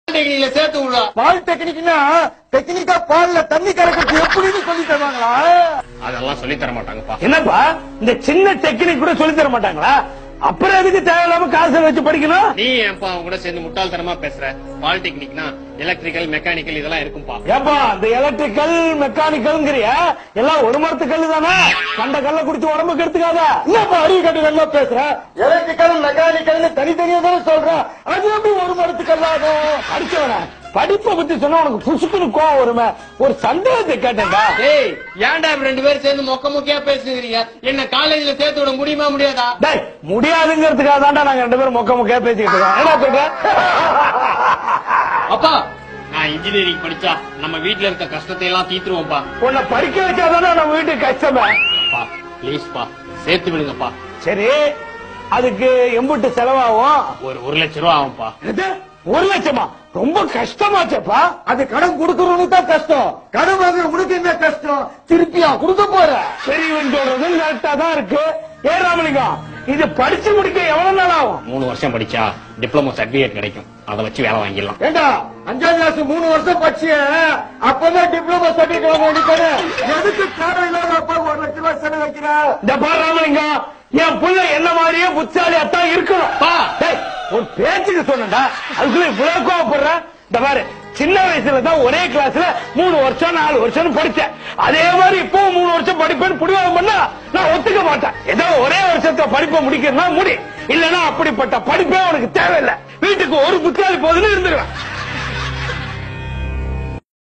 டெக்னிக்ல சேர்த்து விடுறா பால் டெக்னிக்னா டெக்னிக்கா பால்ல தண்ணி கலக்கிறது எப்படின்னு சொல்லி தருவாங்களா அதெல்லாம் சொல்லி தர மாட்டாங்கப்பா என்னப்பா இந்த சின்ன டெக்னிக் கூட சொல்லி தர மாட்டாங்களா அப்புறம் எதுக்கு தேவையில்லாம காசை வச்சு படிக்கணும் நீ ஏன்பா அவங்க கூட சேர்ந்து முட்டாள்தனமா பேசுற பாலிடெக்னிக்னா எலக்ட்ரிக்கல் மெக்கானிக்கல் இதெல்லாம் இருக்கும்பா ஏப்பா இந்த எலக்ட்ரிக்கல் மெக்கானிக்கல்ங்கிறிய எல்லாம் ஒரு மரத்து கல்லு தானே கண்ட கல்ல குடிச்சு உடம்புக்கு எடுத்துக்காத என்னப்பா அறிவு கட்டு நல்லா பேசுற எலக்ட்ரிக்கல் மெக்கானிக்கல்னு தனித்தனியா தானே சொல்றேன் அது எப்படி ஒரு மரத்துக்கு அல்லாகும் அடிச்சவன படிப்பை பத்தி சொன்னா உனக்கு புசுக்குன்னு கோவம் வருமே ஒரு சந்தேகத்தை கேட்டேன்டா ஏய் ஏன்டா இப்ப ரெண்டு பேரும் சேர்ந்து மொக்க மொக்கையா பேசுகிறீங்க என்ன காலேஜ்ல சேர்த்து விட முடியுமா முடியாதா டேய் முடியாதுங்கிறதுக்காக தான்டா நாங்க ரெண்டு பேரும் மொக்க மொக்கையா பேசிக்கிட்டு இருக்கோம் என்ன சொல்ற அப்பா நான் இன்ஜினியரிங் படிச்சா நம்ம வீட்ல இருக்க கஷ்டத்தை எல்லாம் தீத்துருவோம்ப்பா உன்னை படிக்க வச்சாதானே நம்ம வீட்டுக்கு கஷ்டமே அப்பா ப்ளீஸ்ப்பா சேர்த்து விடுங்கப்பா சரி அதுக்கு எம்புட்டு செலவாகும் ஒரு ஒரு லட்சம் ரூபா ஆகும்ப்பா இது ஒரு லட்சமா ரொம்ப கஷ்டமாச்சப்பா அது கடன் கொடுக்கறவனுக்கு தான் கஷ்டம் கடன் வாங்குற உனக்கு என்ன கஷ்டம் திருப்பியா கொடுக்க போற பெரியவன் சொல்றது கரெக்டா தான் இருக்கு ஏ ராமலிங்கம் இது படிச்சு முடிக்க எவ்வளவு நாள் ஆகும் மூணு வருஷம் படிச்சா டிப்ளமோ சர்டிபிகேட் கிடைக்கும் அதை வச்சு வேலை வாங்கிடலாம் ஏண்டா அஞ்சாம் கிளாஸ் மூணு வருஷம் படிச்சு அப்பதான் டிப்ளமோ சர்டிபிகேட் வாங்க வேண்டியது எதுக்கு தேவையில்லாத அப்பா ஒரு லட்சம் ரூபாய் செலவு வைக்கிற இந்த பாரு ராமலிங்கம் என் புள்ள என்ன மாதிரியே புத்தாலியாத்தான் இருக்கணும் பா. டேய், ஒரு பேச்சுக்கு சொன்னடா அதுக்குள்ள இவ்வளவு கோவப்படுற இந்த பாரு சின்ன வயசுல தான் ஒரே கிளாஸ்ல மூணு வருஷம் நாலு வருஷம் படிச்சேன் அதே மாதிரி இப்போ மூணு வருஷம் படிப்பேன்னு புடிவாதம் பண்ணா நான் ஒத்துக்க மாட்டேன் ஏதோ ஒரே வருஷத்தை படிப்பை முடிக்கணும்னா முடி இல்லனா அப்படிப்பட்ட படிப்பே உனக்கு தேவையில்லை வீட்டுக்கு ஒரு புத்தாலி போதுன்னு இருந்துக்கலாம்